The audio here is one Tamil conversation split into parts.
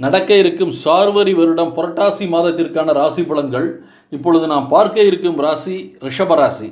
நடக்க இருக்கும் சார்வரி வருடம் புரட்டாசி மாதத்திற்கான ராசி பலன்கள் இப்பொழுது நாம் பார்க்க இருக்கும் ராசி ரிஷபராசி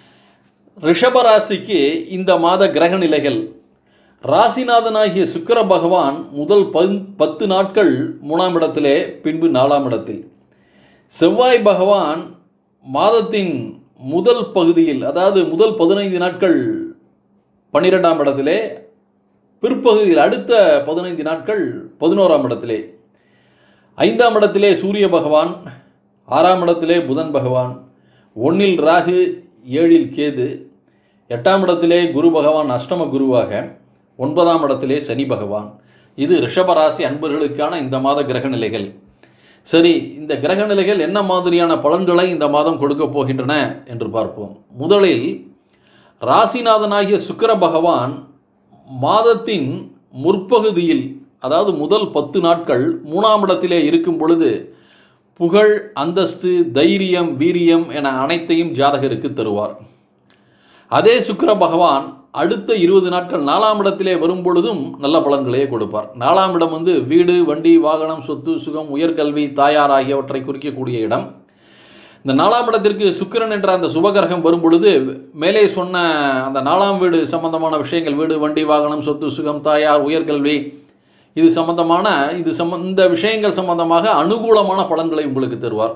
ரிஷபராசிக்கு இந்த மாத கிரக நிலைகள் ராசிநாதனாகிய சுக்கிர பகவான் முதல் பந் பத்து நாட்கள் மூணாம் இடத்திலே பின்பு நாலாம் இடத்தில் செவ்வாய் பகவான் மாதத்தின் முதல் பகுதியில் அதாவது முதல் பதினைந்து நாட்கள் பன்னிரெண்டாம் இடத்திலே பிற்பகுதியில் அடுத்த பதினைந்து நாட்கள் பதினோராம் இடத்திலே ஐந்தாம் இடத்திலே சூரிய பகவான் ஆறாம் இடத்திலே புதன் பகவான் ஒன்னில் ராகு ஏழில் கேது எட்டாம் இடத்திலே குரு பகவான் அஷ்டம குருவாக ஒன்பதாம் இடத்திலே சனி பகவான் இது ரிஷபராசி அன்பர்களுக்கான இந்த மாத கிரக நிலைகள் சரி இந்த கிரக நிலைகள் என்ன மாதிரியான பலன்களை இந்த மாதம் கொடுக்க போகின்றன என்று பார்ப்போம் முதலில் ராசிநாதனாகிய சுக்கிர பகவான் மாதத்தின் முற்பகுதியில் அதாவது முதல் பத்து நாட்கள் மூணாம் இடத்திலே இருக்கும் பொழுது புகழ் அந்தஸ்து தைரியம் வீரியம் என அனைத்தையும் ஜாதகருக்கு தருவார் அதே சுக்கிர பகவான் அடுத்த இருபது நாட்கள் நாலாம் இடத்திலே வரும் பொழுதும் நல்ல பலன்களையே கொடுப்பார் நாலாம் இடம் வந்து வீடு வண்டி வாகனம் சொத்து சுகம் உயர்கல்வி தாயார் ஆகியவற்றை குறிக்கக்கூடிய இடம் இந்த நாலாம் இடத்திற்கு சுக்கிரன் என்ற அந்த சுபகிரகம் வரும் பொழுது மேலே சொன்ன அந்த நாலாம் வீடு சம்பந்தமான விஷயங்கள் வீடு வண்டி வாகனம் சொத்து சுகம் தாயார் உயர்கல்வி இது சம்பந்தமான இது சம்ப இந்த விஷயங்கள் சம்பந்தமாக அனுகூலமான பலன்களை உங்களுக்கு தருவார்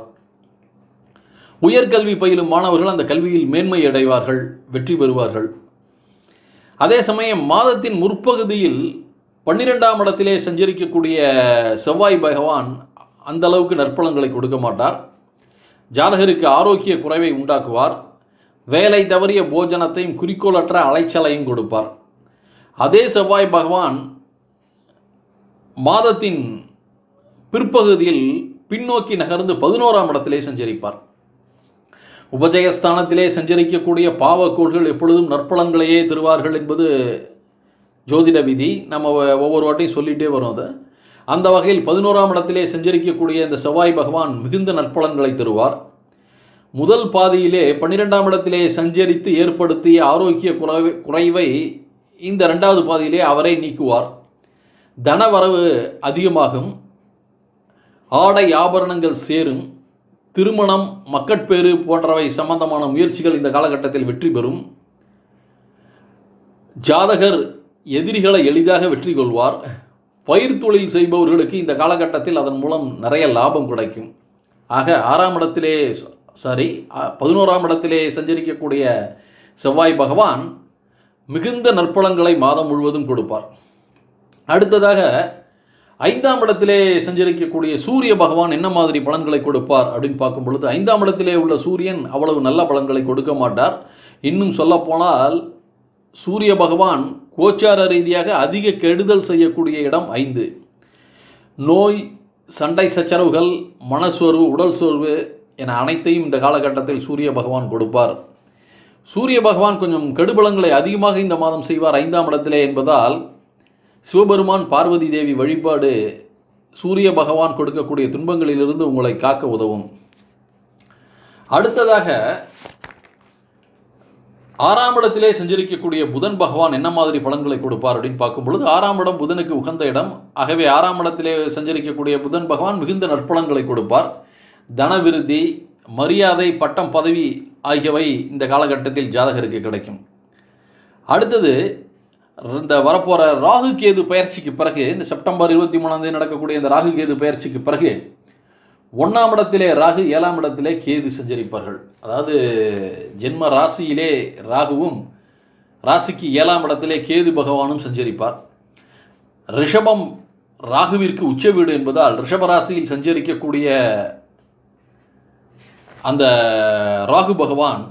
உயர்கல்வி பயிலும் மாணவர்கள் அந்த கல்வியில் மேன்மை அடைவார்கள் வெற்றி பெறுவார்கள் அதே சமயம் மாதத்தின் முற்பகுதியில் பன்னிரெண்டாம் இடத்திலே சஞ்சரிக்கக்கூடிய செவ்வாய் பகவான் அந்த அளவுக்கு நற்பலன்களை கொடுக்க மாட்டார் ஜாதகருக்கு ஆரோக்கிய குறைவை உண்டாக்குவார் வேலை தவறிய போஜனத்தையும் குறிக்கோளற்ற அலைச்சலையும் கொடுப்பார் அதே செவ்வாய் பகவான் மாதத்தின் பிற்பகுதியில் பின்னோக்கி நகர்ந்து பதினோராம் இடத்திலே சஞ்சரிப்பார் உபஜயஸ்தானத்திலே சஞ்சரிக்கக்கூடிய பாவக்கோள்கள் எப்பொழுதும் நற்பலன்களையே தருவார்கள் என்பது ஜோதிட விதி நம்ம ஒவ்வொரு வாட்டையும் சொல்லிகிட்டே வரோம் அதை அந்த வகையில் பதினோராம் இடத்திலே சஞ்சரிக்கக்கூடிய இந்த செவ்வாய் பகவான் மிகுந்த நற்பலன்களை தருவார் முதல் பாதியிலே பன்னிரெண்டாம் இடத்திலே சஞ்சரித்து ஏற்படுத்திய ஆரோக்கிய குறைவை குறைவை இந்த ரெண்டாவது பாதியிலே அவரே நீக்குவார் தனவரவு அதிகமாகும் ஆடை ஆபரணங்கள் சேரும் திருமணம் மக்கட்பேறு போன்றவை சம்பந்தமான முயற்சிகள் இந்த காலகட்டத்தில் வெற்றி பெறும் ஜாதகர் எதிரிகளை எளிதாக வெற்றி கொள்வார் பயிர் தொழில் செய்பவர்களுக்கு இந்த காலகட்டத்தில் அதன் மூலம் நிறைய லாபம் கிடைக்கும் ஆக ஆறாம் இடத்திலே சாரி பதினோராம் இடத்திலே சஞ்சரிக்கக்கூடிய செவ்வாய் பகவான் மிகுந்த நற்பலன்களை மாதம் முழுவதும் கொடுப்பார் அடுத்ததாக ஐந்தாம் இடத்திலே சஞ்சரிக்கக்கூடிய சூரிய பகவான் என்ன மாதிரி பலன்களை கொடுப்பார் அப்படின்னு பார்க்கும் பொழுது ஐந்தாம் இடத்திலே உள்ள சூரியன் அவ்வளவு நல்ல பலன்களை கொடுக்க மாட்டார் இன்னும் சொல்லப்போனால் சூரிய பகவான் கோச்சார ரீதியாக அதிக கெடுதல் செய்யக்கூடிய இடம் ஐந்து நோய் சண்டை சச்சரவுகள் மனசோர்வு உடல் சோர்வு என அனைத்தையும் இந்த காலகட்டத்தில் சூரிய பகவான் கொடுப்பார் சூரிய பகவான் கொஞ்சம் கெடுபலங்களை அதிகமாக இந்த மாதம் செய்வார் ஐந்தாம் இடத்திலே என்பதால் சிவபெருமான் பார்வதி தேவி வழிபாடு சூரிய பகவான் கொடுக்கக்கூடிய துன்பங்களிலிருந்து உங்களை காக்க உதவும் அடுத்ததாக ஆறாம் இடத்திலே சஞ்சரிக்கக்கூடிய புதன் பகவான் என்ன மாதிரி பலன்களை கொடுப்பார் அப்படின்னு பார்க்கும் பொழுது ஆறாம் இடம் புதனுக்கு உகந்த இடம் ஆகவே ஆறாம் இடத்திலே சஞ்சரிக்கக்கூடிய புதன் பகவான் மிகுந்த நற்பலன்களை கொடுப்பார் தனவிருத்தி மரியாதை பட்டம் பதவி ஆகியவை இந்த காலகட்டத்தில் ஜாதகருக்கு கிடைக்கும் அடுத்தது இந்த வரப்போகிற ராகு கேது பயிற்சிக்கு பிறகு இந்த செப்டம்பர் இருபத்தி மூணாம் தேதி நடக்கக்கூடிய இந்த ராகு கேது பயிற்சிக்கு பிறகு ஒன்றாம் இடத்திலே ராகு ஏழாம் இடத்திலே கேது சஞ்சரிப்பார்கள் அதாவது ஜென்ம ராசியிலே ராகுவும் ராசிக்கு ஏழாம் இடத்திலே கேது பகவானும் சஞ்சரிப்பார் ரிஷபம் ராகுவிற்கு உச்ச வீடு என்பதால் ரிஷப ராசியில் சஞ்சரிக்கக்கூடிய அந்த ராகு பகவான்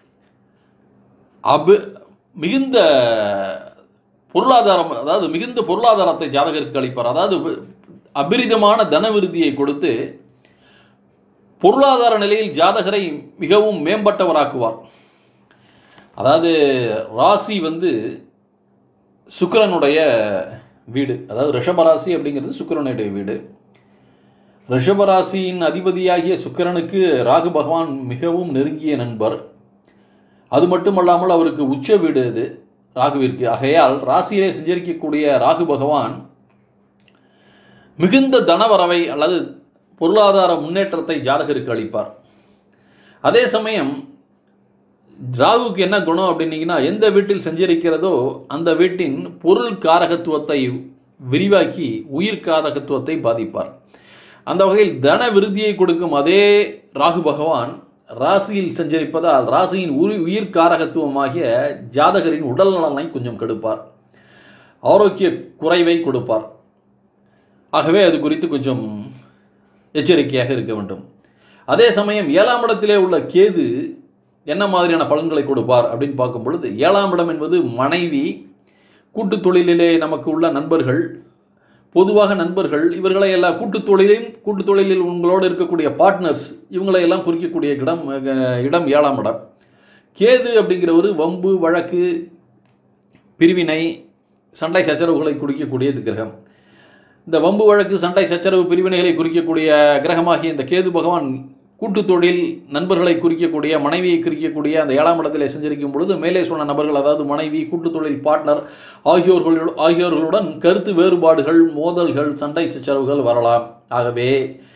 அபு மிகுந்த பொருளாதாரம் அதாவது மிகுந்த பொருளாதாரத்தை ஜாதகருக்கு அளிப்பார் அதாவது அபிரிதமான தனவிருத்தியை கொடுத்து பொருளாதார நிலையில் ஜாதகரை மிகவும் மேம்பட்டவராக்குவார் அதாவது ராசி வந்து சுக்கிரனுடைய வீடு அதாவது ரிஷபராசி அப்படிங்கிறது சுக்கிரனுடைய வீடு ரிஷபராசியின் அதிபதியாகிய சுக்கிரனுக்கு ராகு பகவான் மிகவும் நெருங்கிய நண்பர் அது மட்டுமல்லாமல் அவருக்கு உச்ச வீடு அது ராகுவிற்கு ஆகையால் ராசியிலே சஞ்சரிக்கக்கூடிய ராகு பகவான் மிகுந்த தனவரவை அல்லது பொருளாதார முன்னேற்றத்தை ஜாதகருக்கு அளிப்பார் அதே சமயம் ராகுக்கு என்ன குணம் அப்படின்னீங்கன்னா எந்த வீட்டில் செஞ்சிருக்கிறதோ அந்த வீட்டின் பொருள் காரகத்துவத்தை விரிவாக்கி உயிர் காரகத்துவத்தை பாதிப்பார் அந்த வகையில் தன விருத்தியை கொடுக்கும் அதே ராகு பகவான் ராசியில் சஞ்சரிப்பதால் ராசியின் உரு உயிர் காரகத்துவமாகிய ஜாதகரின் உடல் நலனை கொஞ்சம் கெடுப்பார் ஆரோக்கிய குறைவை கொடுப்பார் ஆகவே அது குறித்து கொஞ்சம் எச்சரிக்கையாக இருக்க வேண்டும் அதே சமயம் ஏழாம் இடத்திலே உள்ள கேது என்ன மாதிரியான பலன்களை கொடுப்பார் அப்படின்னு பார்க்கும் பொழுது ஏழாம் இடம் என்பது மனைவி கூட்டுத் தொழிலிலே நமக்கு உள்ள நண்பர்கள் பொதுவாக நண்பர்கள் இவர்களை எல்லாம் கூட்டுத் தொழிலையும் கூட்டுத் தொழிலில் உங்களோடு இருக்கக்கூடிய பார்ட்னர்ஸ் இவங்களை எல்லாம் குறிக்கக்கூடிய இடம் அஹ், இடம் ஏழாம் இடம் கேது அப்படிங்கிறவர் வம்பு வழக்கு பிரிவினை சண்டை சச்சரவுகளை குறிக்கக்கூடிய கிரகம் இந்த வம்பு வழக்கு சண்டை சச்சரவு பிரிவினைகளை குறிக்கக்கூடிய கிரகமாகிய இந்த கேது பகவான் கூட்டுத் தொழில் நண்பர்களை குறிக்கக்கூடிய மனைவியை குறிக்கக்கூடிய அந்த ஏழாம் இடத்திலே செஞ்சிருக்கும் பொழுது மேலே சொன்ன நபர்கள் அதாவது மனைவி கூட்டுத் தொழில் பார்ட்னர் ஆகியோர்கள் ஆகியோர்களுடன் கருத்து வேறுபாடுகள் மோதல்கள் சண்டை சச்சரவுகள் வரலாம் ஆகவே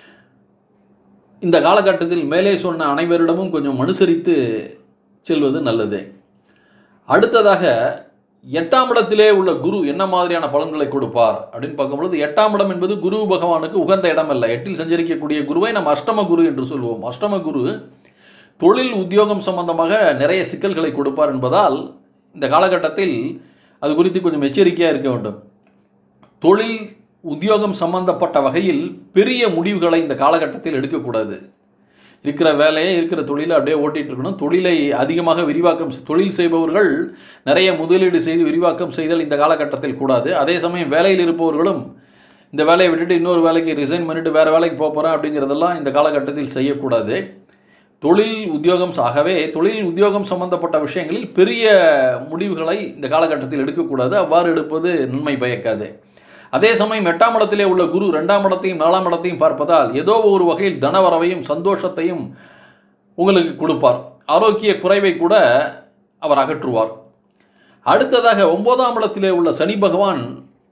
இந்த காலகட்டத்தில் மேலே சொன்ன அனைவரிடமும் கொஞ்சம் அனுசரித்து செல்வது நல்லது அடுத்ததாக எட்டாம் இடத்திலே உள்ள குரு என்ன மாதிரியான பலன்களை கொடுப்பார் அப்படின்னு பார்க்கும்பொழுது எட்டாம் இடம் என்பது குரு பகவானுக்கு உகந்த இடம் அல்ல எட்டில் சஞ்சரிக்கக்கூடிய குருவை நம்ம அஷ்டம குரு என்று சொல்வோம் அஷ்டம குரு தொழில் உத்தியோகம் சம்பந்தமாக நிறைய சிக்கல்களை கொடுப்பார் என்பதால் இந்த காலகட்டத்தில் அது குறித்து கொஞ்சம் எச்சரிக்கையாக இருக்க வேண்டும் தொழில் உத்தியோகம் சம்பந்தப்பட்ட வகையில் பெரிய முடிவுகளை இந்த காலகட்டத்தில் எடுக்கக்கூடாது இருக்கிற வேலையை இருக்கிற தொழிலை அப்படியே ஓட்டிட்டு இருக்கணும் தொழிலை அதிகமாக விரிவாக்கம் செ- தொழில் செய்பவர்கள் நிறைய முதலீடு செய்து விரிவாக்கம் செய்தல் இந்த காலகட்டத்தில் கூடாது அதே சமயம் வேலையில் இருப்பவர்களும் இந்த வேலையை விட்டுட்டு இன்னொரு வேலைக்கு ரிசைன் பண்ணிட்டு வேறு வேலைக்கு போக போகிறேன் அப்படிங்கிறதெல்லாம் இந்த காலகட்டத்தில் செய்யக்கூடாது தொழில் உத்தியோகம் ஆகவே தொழில் உத்தியோகம் சம்பந்தப்பட்ட விஷயங்களில் பெரிய முடிவுகளை இந்த காலகட்டத்தில் எடுக்கக்கூடாது அவ்வாறு எடுப்பது நன்மை பயக்காது அதே சமயம் எட்டாம் இடத்திலே உள்ள குரு ரெண்டாம் இடத்தையும் நாலாம் இடத்தையும் பார்ப்பதால் ஏதோ ஒரு வகையில் தனவரவையும் சந்தோஷத்தையும் உங்களுக்கு கொடுப்பார் ஆரோக்கிய குறைவை கூட அவர் அகற்றுவார் அடுத்ததாக ஒன்பதாம் இடத்திலே உள்ள சனி பகவான்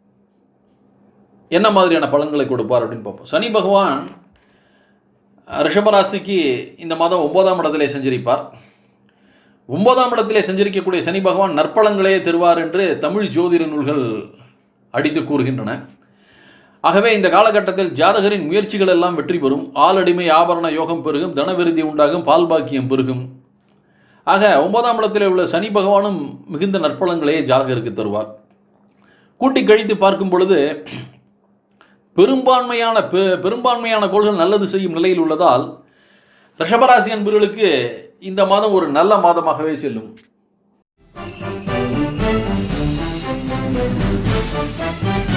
என்ன மாதிரியான பலன்களை கொடுப்பார் அப்படின்னு பார்ப்போம் சனி பகவான் ரிஷபராசிக்கு இந்த மாதம் ஒன்பதாம் இடத்திலே செஞ்சிருப்பார் ஒன்பதாம் இடத்திலே செஞ்சிருக்கக்கூடிய சனி பகவான் நற்பலன்களே தருவார் என்று தமிழ் ஜோதிட நூல்கள் அடித்து கூறுகின்றன ஆகவே இந்த காலகட்டத்தில் ஜாதகரின் முயற்சிகள் எல்லாம் வெற்றி பெறும் ஆளடிமை ஆபரண யோகம் பெருகும் தனவிருத்தி உண்டாகும் பால் பாக்கியம் பெருகும் ஆக ஒன்பதாம் இடத்திலே உள்ள சனி பகவானும் மிகுந்த நற்பலன்களையே ஜாதகருக்கு தருவார் கூட்டி கழித்து பார்க்கும் பொழுது பெரும்பான்மையான பெ- பெரும்பான்மையான கோள்கள் நல்லது செய்யும் நிலையில் உள்ளதால் ரிஷபராசி அன்பர்களுக்கு இந்த மாதம் ஒரு நல்ல மாதமாகவே செல்லும் Thank you.